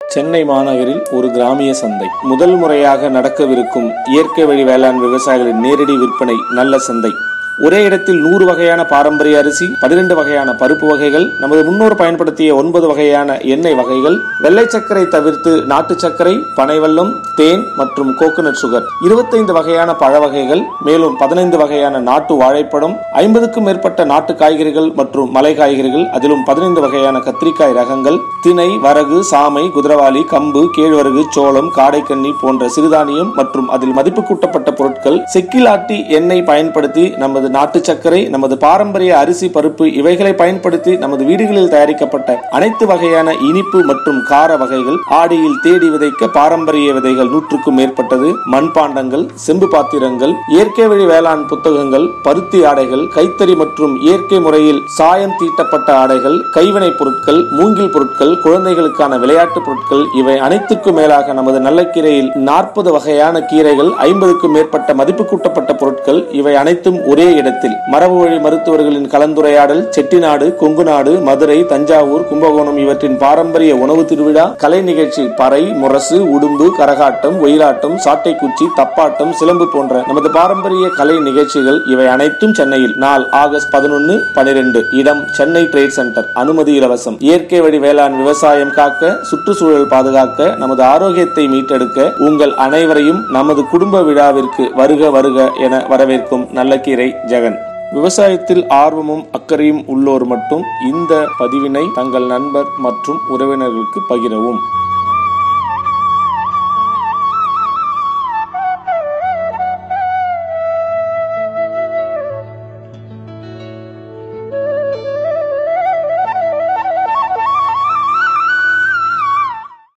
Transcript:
சென்னை மாநகரில் ஒரு கிராமிய சந்தை முதல் முறையாக நடக்கவிருக்கும் இயற்கை வழி வேளாண் விவசாயிகளின் நேரடி விற்பனை நல்ல சந்தை ஒரே இடத்தில் நூறு வகையான பாரம்பரிய அரிசி பதினெண்டு வகையான பருப்பு வகைகள் நமது முன்னோர் பயன்படுத்திய ஒன்பது வகையான எண்ணெய் வகைகள் வெள்ளை சர்க்கரை தவிர்த்து நாட்டு சர்க்கரை பனைவெல்லம் தேன் மற்றும் கோகனட் சுகர் இருபத்தைந்து வகையான பழ வகைகள் மேலும் பதினைந்து வகையான நாட்டு வாழைப்பழம் ஐம்பதுக்கும் மேற்பட்ட நாட்டு காய்கறிகள் மற்றும் மலை காய்கறிகள் அதிலும் பதினைந்து வகையான கத்திரிக்காய் ரகங்கள் திணை வரகு சாமை குதிரவாளி கம்பு கேழ்வரகு சோளம் காடைக்கண்ணி போன்ற சிறுதானியம் மற்றும் அதில் மதிப்பு கூட்டப்பட்ட பொருட்கள் செக்கில் ஆட்டி எண்ணெய் பயன்படுத்தி நமது நாட்டு சர்க்கரை நமது பாரம்பரிய அரிசி பருப்பு இவைகளை பயன்படுத்தி நமது வீடுகளில் தயாரிக்கப்பட்ட அனைத்து வகையான இனிப்பு மற்றும் கார வகைகள் ஆடியில் தேடி விதைக்க பாரம்பரிய விதைகள் நூற்றுக்கும் மேற்பட்டது மண்பாண்டங்கள் செம்பு பாத்திரங்கள் இயற்கை வழி வேளாண் புத்தகங்கள் பருத்தி ஆடைகள் கைத்தறி மற்றும் இயற்கை முறையில் சாயம் தீட்டப்பட்ட ஆடைகள் கைவினைப் பொருட்கள் மூங்கில் பொருட்கள் குழந்தைகளுக்கான விளையாட்டு பொருட்கள் இவை அனைத்துக்கும் மேலாக நமது நல்லக்கீரையில் நாற்பது வகையான கீரைகள் ஐம்பதுக்கும் மேற்பட்ட மதிப்பு கூட்டப்பட்ட பொருட்கள் இவை அனைத்தும் ஒரே இடத்தில் மரபு வழி மருத்துவர்களின் கலந்துரையாடல் செட்டிநாடு கொங்குநாடு மதுரை தஞ்சாவூர் கும்பகோணம் இவற்றின் பாரம்பரிய உணவு திருவிழா கலை நிகழ்ச்சி பறை முரசு உடும்பு கரகாட்டம் ஒயிலாட்டம் சாட்டைக்குச்சி தப்பாட்டம் சிலம்பு போன்ற நமது பாரம்பரிய கலை நிகழ்ச்சிகள் இவை அனைத்தும் சென்னையில் நாள் ஆகஸ்ட் பதினொன்னு பனிரெண்டு இடம் சென்னை ட்ரேட் சென்டர் அனுமதி இலவசம் இயற்கை வழி வேளாண் விவசாயம் காக்க சுற்றுச்சூழல் பாதுகாக்க நமது ஆரோக்கியத்தை மீட்டெடுக்க உங்கள் அனைவரையும் நமது குடும்ப விழாவிற்கு வருக வருக என வரவேற்கும் நல்லக்கீரை ஜெகன் விவசாயத்தில் ஆர்வமும் அக்கறையும் உள்ளோர் மட்டும் இந்த பதிவினை தங்கள் நண்பர் மற்றும் உறவினர்களுக்கு பகிரவும்